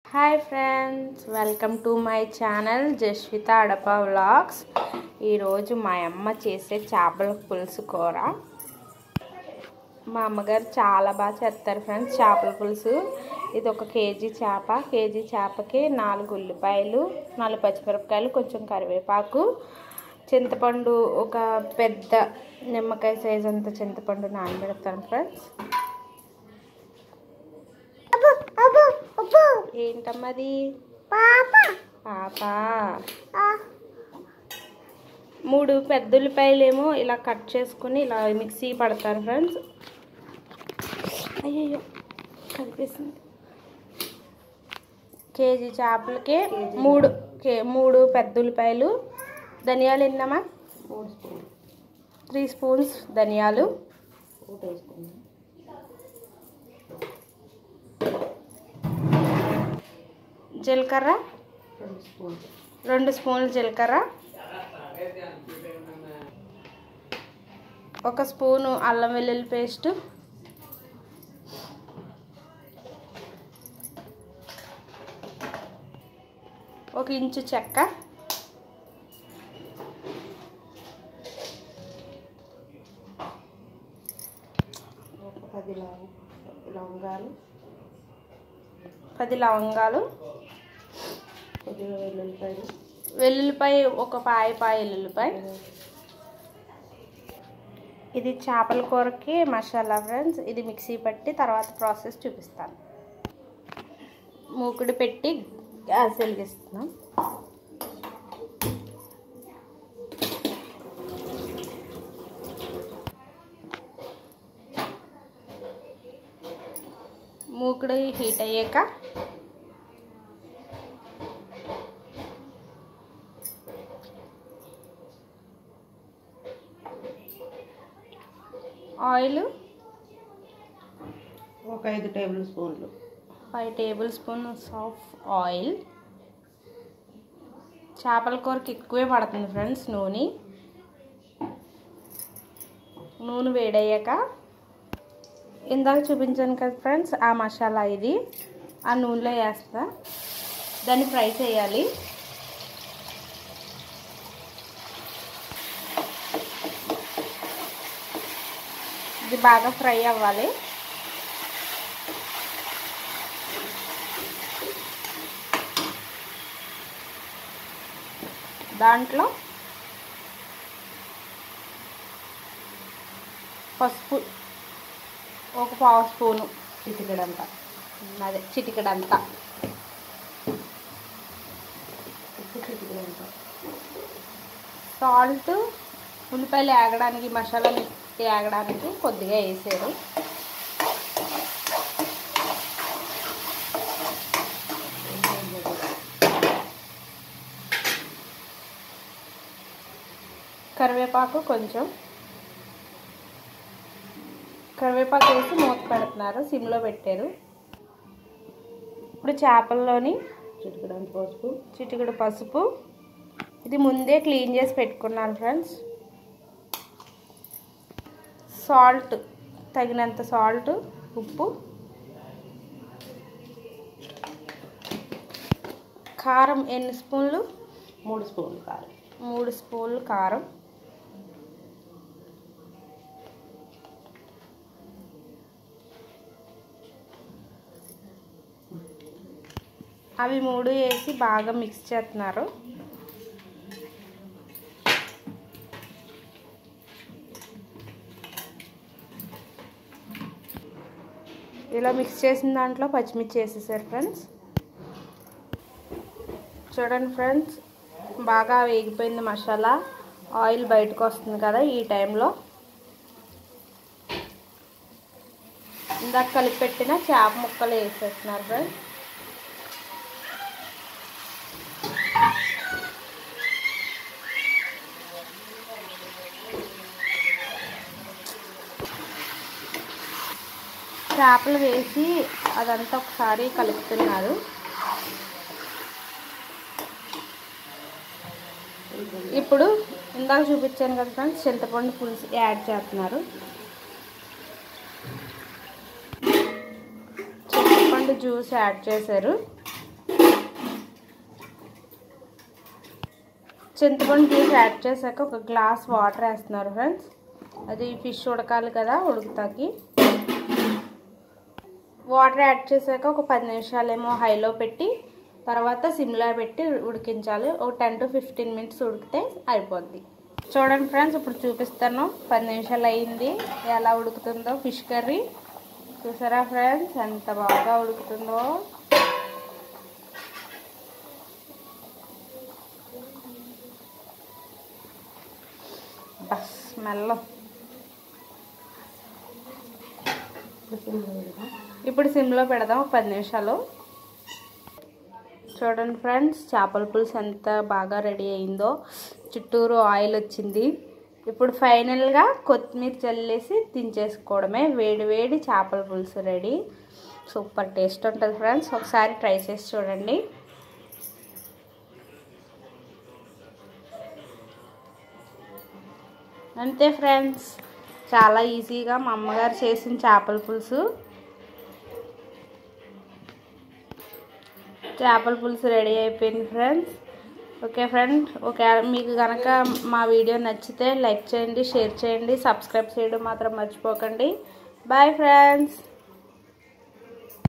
hi friends welcome to my channel Jasvitha Adapa vlogs ఈరోజు మా అమ్మ చేసే చేపల పులుసు కూర మా అమ్మగారు చాలా బాగా చేస్తారు ఫ్రెండ్స్ చేపల పులుసు ఇది ఒక కేజీ చేప కేజీ చేపకి నాలుగు ఉల్లిపాయలు నాలుగు పచ్చిమిరపకాయలు కొంచెం కరివేపాకు చింతపండు ఒక పెద్ద నిమ్మకాయ సైజ్ అంత చింతపండు నానబెడతాను ఫ్రెండ్స్ ఏంటమ్మది పాప మూడు పెద్ద ఉల్లిపాయలేమో ఇలా కట్ చేసుకుని ఇలా మిక్సీ పడతారు ఫ్రెండ్స్ అయ్యో కనిపిస్తుంది కేజీ చేపలకి మూడు కే మూడు పెద్ద ఉల్లిపాయలు ధనియాలు ఎన్నమ్మా మూడు స్పూన్ త్రీ స్పూన్స్ ధనియాలు ఒకటి వేసుకుందాం జీలకర్ర రెండు స్పూన్ రెండు స్పూన్లు జీలకర్ర ఒక స్పూను అల్లం వెల్లుల్లి పేస్ట్ ఒక ఇంచు చెక్క ఒక పది లవం లవంగాలు పది లవంగాలు కొద్దిగా వెల్లుల్లిపాయలు వెల్లుల్లిపాయ ఒక పాయ పాయ వెల్లుల్లిపాయ ఇది చేపల కూరకి మసాలా ఫ్రెండ్స్ ఇది మిక్సీ పట్టి తర్వాత ప్రాసెస్ చూపిస్తాను మూకుడు పెట్టి గ్యాస్ వెలిగిస్తున్నాం మూకుడు హీట్ అయ్యాక ఆయిల్ ఒక ఐదు టేబుల్ స్పూన్లు five tablespoons of oil చేపల కూరకి ఎక్కువే పడుతుంది ఫ్రెండ్స్ నూనె నూనె వేడయ్యాక ఇందాక చూపించాను కదా ఫ్రెండ్స్ ఆ మసాలా ఇది ఆ నూనెలో వేస్తా దాన్ని ఫ్రై చేయాలి ఇది బాగా ఫ్రై అవ్వాలి దాంట్లో పసుపు ఒక పావు స్పూను చిటికెడంతా అదే చిటికెడంతా ఉప్పు చిటికెడంతా సాల్ట్ ఉల్లిపాయలు ఏగడానికి మసాలా మిక్స్ ఏగడానికి కొద్దిగా వేసారు కరివేపాకు కొంచెం కరివేపాకు వేసి మూత పెడుతున్నారు సిమ్లో పెట్టారు ఇప్పుడు చేపల్లోని చిటికెడంత పసుపు చిటికెడు పసుపు ఇది ముందే క్లీన్ చేసి పెట్టుకున్నాను ఫ్రెండ్స్ సాల్ట్ తగినంత సాల్ట్ ఉప్పు కారం ఎన్ని స్పూన్లు మూడు స్పూన్లు కారం మూడు స్పూన్లు కారం అవి మూడు వేసి బాగా మిక్స్ చేస్తున్నారు ఇలా మిక్స్ చేసిన దాంట్లో పచ్చిమిర్చి వేసేసారు ఫ్రెండ్స్ చూడండి ఫ్రెండ్స్ బాగా వేగిపోయింది మసాలా ఆయిల్ బయటకు వస్తుంది కదా ఈ టైంలో ఇందాక కలిపి పెట్టిన చేప ముక్కలు వేసేస్తున్నారు ఫ్రెండ్స్ చేపలు వేసి అదంతా ఒకసారి కలుపుతున్నారు ఇప్పుడు ఇందాక చూపించాను కదా ఫ్రెండ్స్ చింతపండు పులుసు యాడ్ చేస్తున్నారు చింతపండు జ్యూస్ యాడ్ చేశారు చింతపండు జ్యూస్ యాడ్ చేశాక ఒక గ్లాస్ వాటర్ వేస్తున్నారు ఫ్రెండ్స్ అది ఫిష్ ఉడకాలి కదా ఉడుకుతాకి వాటర్ యాడ్ చేశాక ఒక పది నిమిషాలేమో హైలో పెట్టి తర్వాత సిమ్లో పెట్టి ఉడికించాలి ఒక టెన్ టు ఫిఫ్టీన్ మినిట్స్ ఉడికితే అయిపోద్ది చూడండి ఫ్రెండ్స్ ఇప్పుడు చూపిస్తాను పది నిమిషాలు అయింది ఎలా ఉడుకుతుందో ఫిష్ కర్రీ చూసారా ఫ్రెండ్స్ ఎంత బాగా ఉడుకుతుందో బస్ స్మెల్ ఇప్పుడు సిమ్లో పెడదాం ఒక పది నిమిషాలు చూడండి ఫ్రెండ్స్ చేపల పులుసు ఎంత బాగా రెడీ అయిందో చుట్టూరు ఆయిల్ వచ్చింది ఇప్పుడు ఫైనల్గా కొత్తిమీర చల్లేసి దించేసుకోవడమే వేడి వేడి చేపల పులుసు రెడీ సూపర్ టేస్ట్ ఉంటుంది ఫ్రెండ్స్ ఒకసారి ట్రై చేసి చూడండి అంతే ఫ్రెండ్స్ చాలా ఈజీగా మా అమ్మగారు చేసిన చేపల పులుసు చేపల పులుసు రెడీ అయిపోయింది ఫ్రెండ్స్ ఓకే ఫ్రెండ్ ఓకే మీకు కనుక మా వీడియో నచ్చితే లైక్ చేయండి షేర్ చేయండి సబ్స్క్రైబ్ చేయడం మాత్రం మర్చిపోకండి బాయ్ ఫ్రెండ్స్